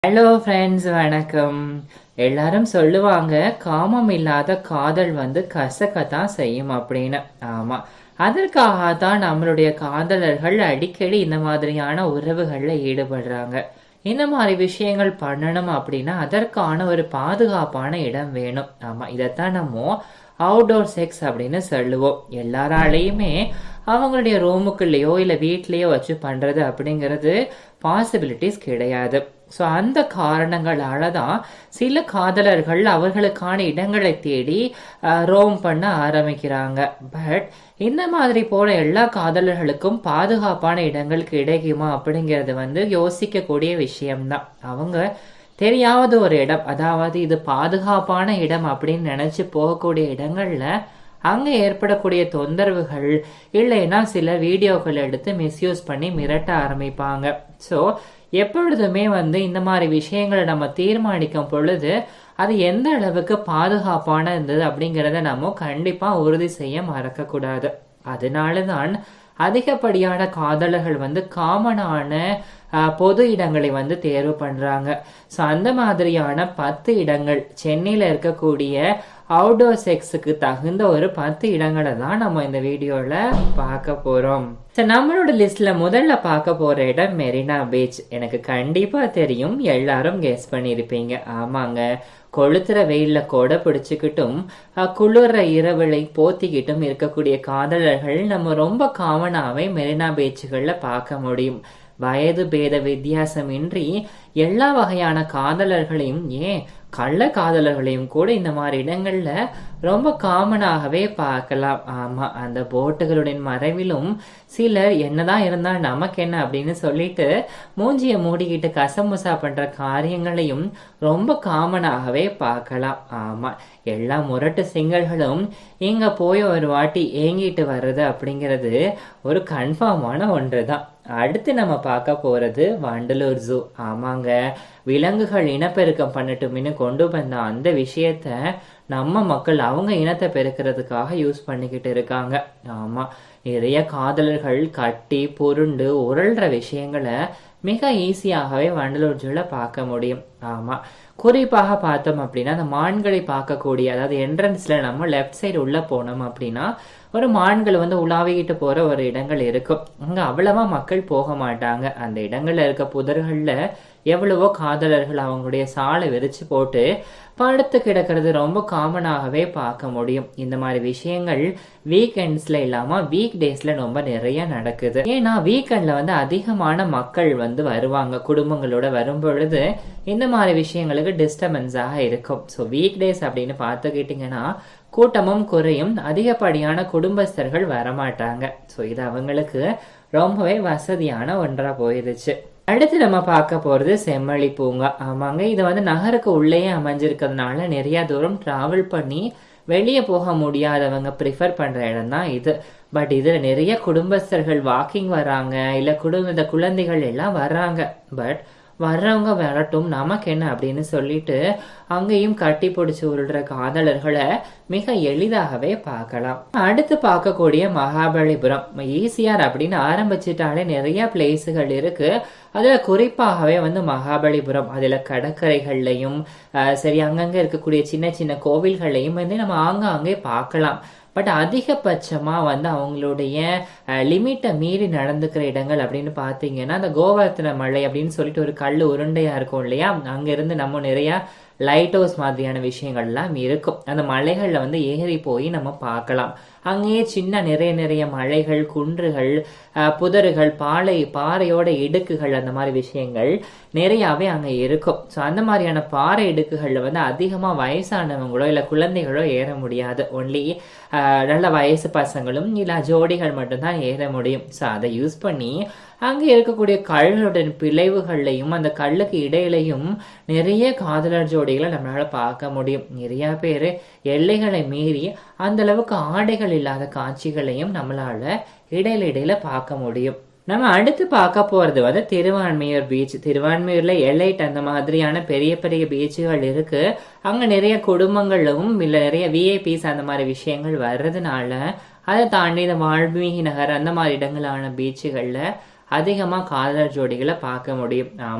hello friends வணக்கம் எல்லாரும் சொல்லுவாங்க காமம் இல்லாத காதல் வந்து கசக்கத்தான் செய்யும் அப்படின்னு ஆமா அதற்காக தான் நம்மளுடைய காதலர்கள் அடிக்கடி இந்த மாதிரியான உறவுகள்ல ஈடுபடுறாங்க இந்த மாதிரி விஷயங்கள் பண்ணணும் அப்படின்னா அதற்கான ஒரு பாதுகாப்பான இடம் வேணும் ஆமா இதைத்தான் நம்ம அவுட்டோர் செக்ஸ் அப்படின்னு சொல்லுவோம் எல்லாராலையுமே அவங்களுடைய ரூமுக்குள்ளேயோ இல்லை வீட்லேயோ வச்சு பண்ணுறது அப்படிங்கிறது பாசிபிலிட்டிஸ் கிடையாது ஸோ அந்த காரணங்களால தான் சில காதலர்கள் அவர்களுக்கான இடங்களை தேடி ரோம் பண்ண ஆரம்பிக்கிறாங்க பட் இந்த மாதிரி போல எல்லா காதலர்களுக்கும் பாதுகாப்பான இடங்கள் கிடைக்குமா அப்படிங்கிறது வந்து யோசிக்கக்கூடிய விஷயம்தான் அவங்க தெரியாத ஒரு இடம் அதாவது இது பாதுகாப்பான இடம் அப்படின்னு நினைச்சு போகக்கூடிய இடங்கள்ல அங்க ஏற்படக்கூடிய தொந்தரவுகள் இல்லைன்னா சில வீடியோக்கள் எடுத்து மிஸ்யூஸ் பண்ணி மிரட்ட ஆரம்பிப்பாங்க ஸோ எப்பொழுதுமே வந்து இந்த மாதிரி விஷயங்களை நம்ம தீர்மானிக்கும் பொழுது அது எந்த அளவுக்கு பாதுகாப்பான இருந்தது அப்படிங்கிறத நம்ம கண்டிப்பா உறுதி செய்ய மறக்கக்கூடாது அதனால தான் அதிகப்படியான காதலர்கள் வந்து காமனான பொது இடங்களை வந்து தேர்வு பண்றாங்க ஸோ அந்த மாதிரியான பத்து இடங்கள் சென்னையில் இருக்கக்கூடிய அவுடோர் செக்ஸுக்கு தகுந்த ஒரு பத்து இடங்களை தான் நம்ம இந்த வீடியோவில் பார்க்க போகிறோம் ஸோ நம்மளோட லிஸ்ட்ல முதல்ல பார்க்க போற இடம் மெரினா பீச் எனக்கு கண்டிப்பா தெரியும் எல்லாரும் கெஸ் பண்ணியிருப்பீங்க ஆமாங்க கொளுத்துற வெயில்ல கொடை பிடிச்சுக்கிட்டும் குளிர இரவுலை போத்திக்கிட்டும் இருக்கக்கூடிய காதலர்கள் நம்ம ரொம்ப காமனாவே மெரினா பீச்சுகள்ல பார்க்க முடியும் வயது பேத வித்தியாசமின்றி எல்லா வகையான காதலர்களையும் ஏன் கள்ள காதலர்களையும் கூட இந்த மாதிரி இடங்கள்ல ரொம்ப காமனாகவே பார்க்கலாம் ஆமா அந்த போட்டுகளுடைய மறைவிலும் சிலர் என்னதான் இருந்தா நமக்கு என்ன அப்படின்னு சொல்லிட்டு மூஞ்சிய மூடிக்கிட்டு கசமுசா பண்ற காரியங்களையும் ரொம்ப காமனாகவே பார்க்கலாம் ஆமா எல்லா முரட்டு சிங்கல்களும் இங்க போய் ஒரு வாட்டி ஏங்கிட்டு வர்றது அப்படிங்கிறது ஒரு கன்ஃபார்மான ஒன்று தான் அடுத்து நம்ம பார்க்க போறது வண்டலூர் ஜூ ஆமாங்க விலங்குகள் இனப்பெருக்கம் பண்ணட்டும்னு கொண்டு வந்த அந்த விஷயத்த நம்ம மக்கள் அவங்க இனத்தை பெருக்கிறதுக்காக யூஸ் பண்ணிக்கிட்டு இருக்காங்க ஆமா நிறைய காதலர்கள் கட்டி பொருண்டு உருள்ற விஷயங்களை மிக ஈஸியாகவே வண்டலூர் ஜூல பார்க்க முடியும் ஆமா குறிப்பாக பார்த்தோம் அப்படின்னா அந்த மான்களை பார்க்கக்கூடிய அதாவது என்ட்ரன்ஸ்ல நம்ம லெஃப்ட் சைடு உள்ள போனோம் அப்படின்னா ஒரு மான்கள் வந்து உலாவிக்கிட்டு போற ஒரு இடங்கள் இருக்கும் அங்க அவ்வளவா மக்கள் போக மாட்டாங்க அந்த இடங்கள்ல இருக்க புதர்கள்ல எவ்வளவோ காதலர்கள் அவங்களுடைய சாலை விரிச்சு போட்டு படுத்து கிடக்கிறது ரொம்ப காமனாகவே பார்க்க முடியும் இந்த மாதிரி விஷயங்கள் வீக்கெண்ட்ஸ்ல இல்லாம வீக் டேஸ்ல ரொம்ப நிறைய நடக்குது ஏன்னா வீக்கெண்ட்ல வந்து அதிகமான மக்கள் வந்து வருவாங்க குடும்பங்களோட வரும் பொழுது இந்த மாதிரி விஷயங்களுக்கு டிஸ்டர்பன்ஸாக இருக்கும் ஸோ வீக் டேஸ் அப்படின்னு பார்த்துக்கிட்டிங்கன்னா கூட்டமும் குறையும் அதிகப்படியான குடும்பஸ்தர்கள் வரமாட்டாங்க ஸோ இது அவங்களுக்கு ரொம்பவே வசதியான ஒன்றா போயிருச்சு அடுத்து நம்ம பார்க்க போறது செம்மொழி பூங்கா ஆமாங்க இது வந்து நகருக்கு உள்ளேயே அமைஞ்சிருக்கிறதுனால நிறைய தூரம் டிராவல் பண்ணி வெளியே போக முடியாதவங்க ப்ரிஃபர் பண்ற இடம் தான் இது பட் இதுல நிறைய குடும்பஸ்தர்கள் வாக்கிங் வராங்க இல்ல குடும்ப இந்த குழந்தைகள் எல்லாம் வர்றாங்க பட் வர்றவங்க வரட்டும் நமக்கு என்ன அப்படின்னு சொல்லிட்டு அங்கேயும் கட்டி பிடிச்சி உருள்ற காதலர்களை மிக எளிதாகவே பார்க்கலாம் அடுத்து பார்க்கக்கூடிய மகாபலிபுரம் ஈசிஆர் அப்படின்னு ஆரம்பிச்சிட்டாலே நிறைய பிளேஸுகள் இருக்கு அதுல குறிப்பாகவே வந்து மகாபலிபுரம் அதுல கடற்கரைகள்லையும் சரி அங்கங்க இருக்கக்கூடிய சின்ன சின்ன கோவில்களையும் வந்து நம்ம ஆங்காங்கே பார்க்கலாம் பட் அதிகபட்சமாக வந்து அவங்களுடைய லிமிட்டை மீறி நடந்துக்கிற இடங்கள் அப்படின்னு பார்த்தீங்கன்னா அந்த கோவர்த்தன மலை அப்படின்னு சொல்லிட்டு ஒரு கல் உருண்டையாக இருக்கும் இல்லையா அங்கேருந்து நம்ம நிறையா லைட் ஹவுஸ் மாதிரியான விஷயங்கள்லாம் இருக்கும் அந்த மலைகளில் வந்து ஏறி போய் நம்ம பார்க்கலாம் அங்கேயே சின்ன நிறைய நிறைய மலைகள் குன்றுகள் புதறுகள் பாலை பாறையோட இடுக்குகள் அந்த மாதிரி விஷயங்கள் நிறையாவே அங்கே இருக்கும் ஸோ அந்த மாதிரியான பாறை இடுக்குகளில் வந்து அதிகமாக வயசானவங்களோ இல்லை குழந்தைகளோ ஏற முடியாது ஒன்லி நல்ல வயசு பசங்களும் இல்லை ஜோடிகள் மட்டும்தான் ஏற முடியும் ஸோ அதை யூஸ் பண்ணி அங்கே இருக்கக்கூடிய கல்லுடைய பிளவுகள்லையும் அந்த கல்லுக்கு இடையிலையும் நிறைய காதலர் ஜோடிகளை நம்மளால பார்க்க முடியும் நிறைய பேர் எல்லைகளை மீறி அந்த அளவுக்கு ஆடைகள் இல்லாத காட்சிகளையும் நம்மளால இடையில இடையில பார்க்க முடியும் நம்ம அடுத்து பார்க்க போறது வந்து திருவான்மையூர் பீச் திருவான்மையூர்ல எலைட் அந்த மாதிரியான பெரிய பெரிய பீச்சுகள் இருக்கு அங்க நிறைய குடும்பங்களும் இல்ல நிறைய விஐபிஸ் அந்த மாதிரி விஷயங்கள் வர்றதுனால அதை தாண்டி இந்த வால்மீகி நகர் அந்த மாதிரி இடங்களான பீச்சுகள்ல அதிகமாக காதலர் ஜோடிகளை பார்க்க முடியும் ஆமாம்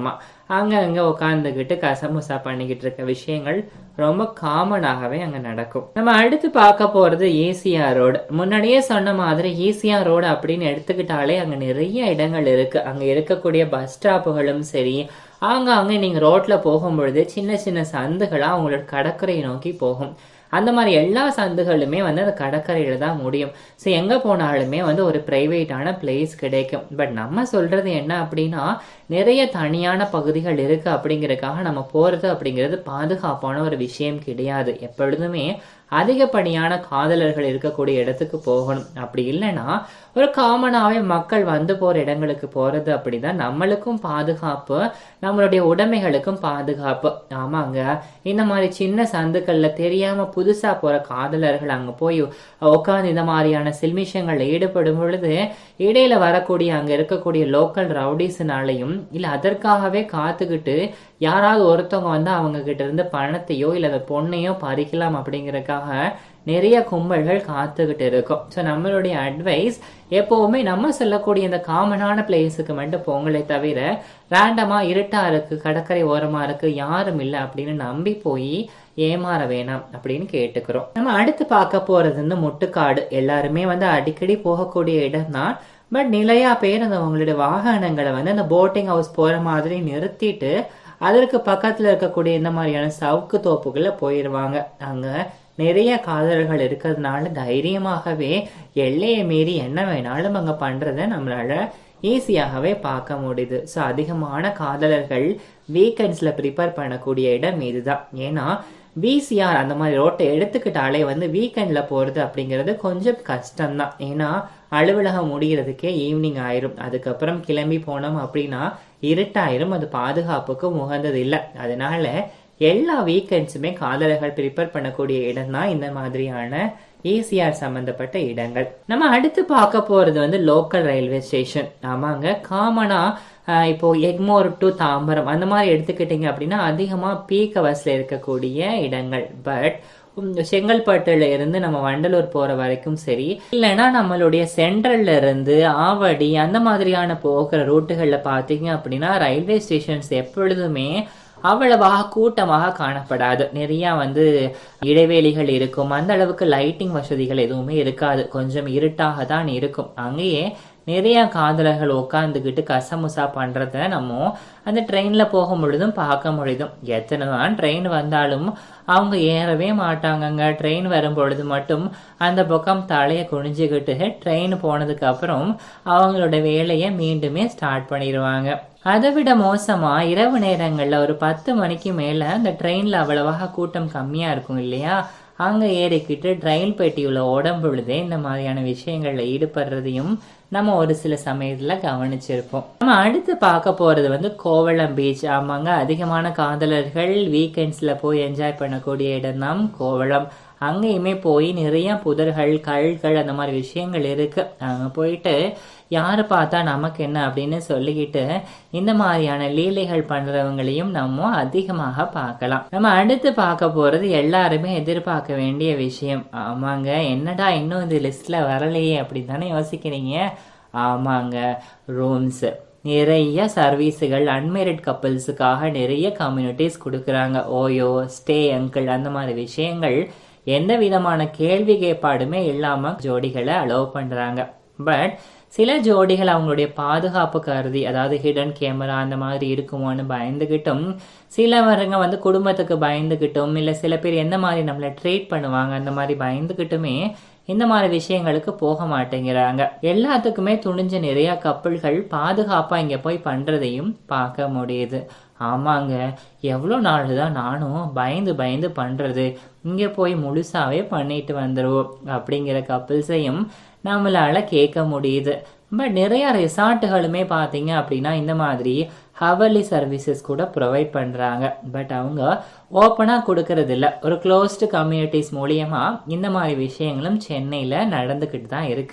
அங்க அங்க உட்காந்துக்கிட்டு கசமுசா பண்ணிக்கிட்டு இருக்க விஷயங்கள் ரொம்ப காமனாகவே அங்க நடக்கும் நம்ம அடுத்து பார்க்க போறது ஈசிஆர் ரோடு முன்னாடியே சொன்ன மாதிரி ஈசிஆர் ரோடு அப்படின்னு எடுத்துக்கிட்டாலே அங்க நிறைய இடங்கள் இருக்கு அங்க இருக்கக்கூடிய பஸ் ஸ்டாப்புகளும் சரி அங்க அங்க நீங்க ரோட்ல போகும்பொழுது சின்ன சின்ன சந்துகளா அவங்களோட கடற்கரையை நோக்கி போகும் அந்த மாதிரி எல்லா சந்துகளுமே வந்து அந்த கடற்கரையில தான் முடியும் ஸோ எங்க போனாலுமே வந்து ஒரு பிரைவேட்டான பிளேஸ் கிடைக்கும் பட் நம்ம சொல்றது என்ன அப்படின்னா நிறைய தனியான பகுதிகள் இருக்கு அப்படிங்கறதுக்காக நம்ம போறது அப்படிங்கிறது பாதுகாப்பான ஒரு விஷயம் கிடையாது எப்பொழுதுமே அதிகப்படியான காதலர்கள் இருக்கக்கூடிய இடத்துக்கு போகணும் அப்படி இல்லைன்னா ஒரு காமனாகவே மக்கள் வந்து போற இடங்களுக்கு போறது அப்படிதான் நம்மளுக்கும் பாதுகாப்பு நம்மளுடைய உடைமைகளுக்கும் பாதுகாப்பு ஆமாங்க இந்த மாதிரி சின்ன சந்துக்கள்ல தெரியாம புதுசா போற காதலர்கள் அங்க போய் உட்காந்து இந்த மாதிரியான சில்மிஷங்கள்ல ஈடுபடும் பொழுது இடையில வரக்கூடிய அங்க இருக்கக்கூடிய லோக்கல் ரவுடிஸ்னாலையும் இல்ல அதற்காகவே காத்துக்கிட்டு யாராவது ஒருத்தவங்க வந்து அவங்க கிட்ட இருந்து பணத்தையோ இல்ல அந்த பொண்ணையோ பறிக்கலாம் அப்படிங்கறதுக்காக நிறைய கும்பல்கள் காத்துக்கிட்டு இருக்கும் ஸோ நம்மளுடைய அட்வைஸ் எப்போவுமே நம்ம சொல்லக்கூடிய இந்த காமனான பிளேஸுக்கு மட்டும் போங்களே தவிர ரேண்டமா இருட்டா இருக்கு கடற்கரை ஓரமா இருக்கு யாரும் இல்லை அப்படின்னு நம்பி போய் ஏமாற வேணாம் அப்படின்னு கேட்டுக்கிறோம் நம்ம அடுத்து பார்க்க போறது வந்து முட்டுக்காடு எல்லாருமே வந்து அடிக்கடி போகக்கூடிய இடம் தான் பட் நிலையா பேர் அந்த அவங்களுடைய வாகனங்களை வந்து அந்த போட்டிங் ஹவுஸ் போற மாதிரி நிறுத்திட்டு அதற்கு பக்கத்துல இருக்கக்கூடிய இந்த மாதிரியான சவுக்கு தோப்புகளை போயிடுவாங்க அங்க நிறைய காதலர்கள் இருக்கிறதுனால தைரியமாகவே எல்லையை மீறி என்ன வேணாலும் அங்க பண்றத நம்மளால ஈஸியாகவே பார்க்க முடியுது ஸோ அதிகமான காதலர்கள் வீக்கெண்ட்ஸில் ப்ரிப்பேர் பண்ணக்கூடிய இடம் இதுதான் ஏன்னா விசிஆர் அந்த மாதிரி ரோட்டை எடுத்துக்கிட்டாலே வந்து வீக்கெண்டில் போகிறது அப்படிங்கிறது கொஞ்சம் கஷ்டம்தான் ஏன்னா அலுவலகம் முடிகிறதுக்கே ஈவினிங் ஆயிரும் அதுக்கப்புறம் கிளம்பி போனோம் அப்படின்னா இருட்டாயிரும் அது பாதுகாப்புக்கு உகந்தது இல்லை அதனால எல்லா வீக்கெண்ட்ஸுமே காதலர்கள் ப்ரிப்பேர் பண்ணக்கூடிய இடம் தான் இந்த மாதிரியான ஈசிஆர் சம்பந்தப்பட்ட இடங்கள் நம்ம அடுத்து பார்க்க போறது வந்து லோக்கல் ரயில்வே ஸ்டேஷன் ஆமாங்க காமனா ஆஹ் இப்போ எக்மோர் டு தாம்பரம் அந்த மாதிரி எடுத்துக்கிட்டீங்க அப்படின்னா அதிகமா பீக் ஹவர்ஸ்ல இருக்கக்கூடிய இடங்கள் பட் செங்கல்பட்டுல இருந்து நம்ம வண்டலூர் போற வரைக்கும் சரி இல்லைன்னா நம்மளுடைய சென்ட்ரல்ல இருந்து ஆவடி அந்த மாதிரியான போகிற ரூட்டுகள்ல பாத்தீங்க அப்படின்னா ரயில்வே ஸ்டேஷன்ஸ் எப்பொழுதுமே அவ்வளவாக கூட்டமாக காணப்படாது நிறைய வந்து இடைவேளிகள் இருக்கும் அந்த அளவுக்கு லைட்டிங் வசதிகள் எதுவுமே இருக்காது கொஞ்சம் இருட்டாக தான் இருக்கும் அங்கேயே நிறைய காதலர்கள் உட்காந்துக்கிட்டு கசமுசா பண்றத நம்ம அந்த ட்ரெயின்ல போகும் பொழுதும் பார்க்க முடியுதும் எத்தனை தான் ட்ரெயின் வந்தாலும் அவங்க ஏறவே மாட்டாங்கங்க ட்ரெயின் வரும் பொழுது மட்டும் அந்த பக்கம் தலையை குனிஞ்சுக்கிட்டு ட்ரெயின் போனதுக்கு அப்புறம் அவங்களோட வேலையை மீண்டுமே ஸ்டார்ட் பண்ணிடுவாங்க அதை விட மோசமா இரவு நேரங்கள்ல ஒரு பத்து மணிக்கு மேல அந்த ட்ரெயின்ல அவ்வளவாக கூட்டம் கம்மியா இருக்கும் இல்லையா அங்க ஏறிக்கிட்டு ரயில் பெட்டியுள்ள ஓடும் பொழுதே இந்த மாதிரியான விஷயங்கள்ல ஈடுபடுறதையும் நம்ம ஒரு சில சமயத்துல கவனிச்சிருப்போம் நம்ம அடுத்து பார்க்க போறது வந்து கோவளம் பீச் ஆமாங்க அதிகமான காதலர்கள் வீக்கெண்ட்ஸ்ல போய் என்ஜாய் பண்ணக்கூடிய இடம் தான் கோவளம் அங்கேயுமே போய் நிறைய புதர்கள் கல்கள் அந்த மாதிரி விஷயங்கள் இருக்கு அங்க போயிட்டு யாரை பார்த்தா நமக்கு என்ன அப்படின்னு சொல்லிக்கிட்டு இந்த மாதிரியான லீலைகள் பண்றவங்களையும் நம்ம அதிகமாக பார்க்கலாம் நம்ம அடுத்து பார்க்க போறது எல்லாருமே எதிர்பார்க்க வேண்டிய விஷயம் ஆமாங்க என்னடா இன்னும் இந்த லிஸ்ட்ல வரலையே அப்படின்னு தானே யோசிக்கிறீங்க ஆமாங்க ரூம்ஸ் நிறைய சர்வீஸுகள் அன்மேரிட் கப்பல்ஸுக்காக நிறைய கம்யூனிட்டிஸ் கொடுக்குறாங்க ஓயோ ஸ்டே அங்கிள் அந்த மாதிரி விஷயங்கள் எந்த விதமான கேள்வி கேட்பாடுமே இல்லாம ஜோடிகளை அலோவ் பண்றாங்க பட் சில ஜோடிகள் அவங்களுடைய பாதுகாப்பு கருதி அதாவது ஹிடன் கேமரா அந்த மாதிரி இருக்குமோன்னு பயந்துகிட்டும் சிலவருங்க வந்து குடும்பத்துக்கு பயந்துகிட்டும் இல்லை சில பேர் எந்த மாதிரி நம்மளை ட்ரீட் பண்ணுவாங்க அந்த மாதிரி பயந்துகிட்டுமே இந்த மாதிரி விஷயங்களுக்கு போக மாட்டேங்கிறாங்க எல்லாத்துக்குமே துணிஞ்ச நிறைய கப்பல்கள் பாதுகாப்பா இங்க போய் பண்றதையும் பார்க்க முடியுது ஆமாங்க எவ்வளோ நாள் தான் நானும் பயந்து பயந்து பண்றது இங்க போய் முழுசாவே பண்ணிட்டு வந்துருவோம் அப்படிங்கிற கப்பல்ஸையும் நம்மளால கேட்க முடியுது பட் நிறைய ரிசார்ட்டுகளுமே பார்த்தீங்க அப்படின்னா இந்த மாதிரி ஹவர்லி சர்வீசஸ் கூட ப்ரொவைட் பண்ணுறாங்க பட் அவங்க ஓப்பனாக கொடுக்கறது இல்ல ஒரு க்ளோஸ்டு கம்யூனிட்டிஸ் மூலியமா இந்த மாதிரி விஷயங்களும் சென்னையில் நடந்துக்கிட்டு தான் இருக்கு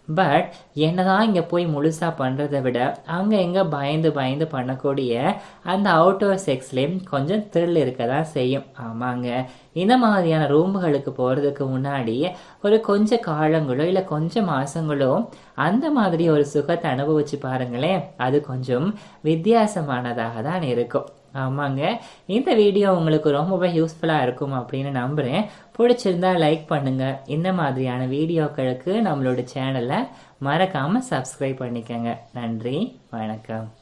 பட் என்னதான் இங்கே போய் முழுசாக பண்ணுறதை விட அங்கே எங்கே பயந்து பயந்து பண்ணக்கூடிய அந்த அவுட்டோர் செக்ஸ்லேயும் கொஞ்சம் த்ரில் இருக்க தான் செய்யும் ஆமாங்க இந்த மாதிரியான ரூம்களுக்கு போகிறதுக்கு முன்னாடி ஒரு கொஞ்சம் காலங்களோ இல்லை கொஞ்சம் மாதங்களோ அந்த மாதிரி ஒரு சுகத்தை அனுபவிச்சு பாருங்களேன் அது கொஞ்சம் வித்தியாசமானதாக தான் இருக்கும் ஆமாங்க இந்த வீடியோ உங்களுக்கு ரொம்பவே யூஸ்ஃபுல்லாக இருக்கும் அப்படின்னு நம்புகிறேன் பிடிச்சிருந்தா லைக் பண்ணுங்கள் இந்த மாதிரியான வீடியோக்களுக்கு நம்மளோட சேனலை மறக்காமல் சப்ஸ்கிரைப் பண்ணிக்கோங்க நன்றி வணக்கம்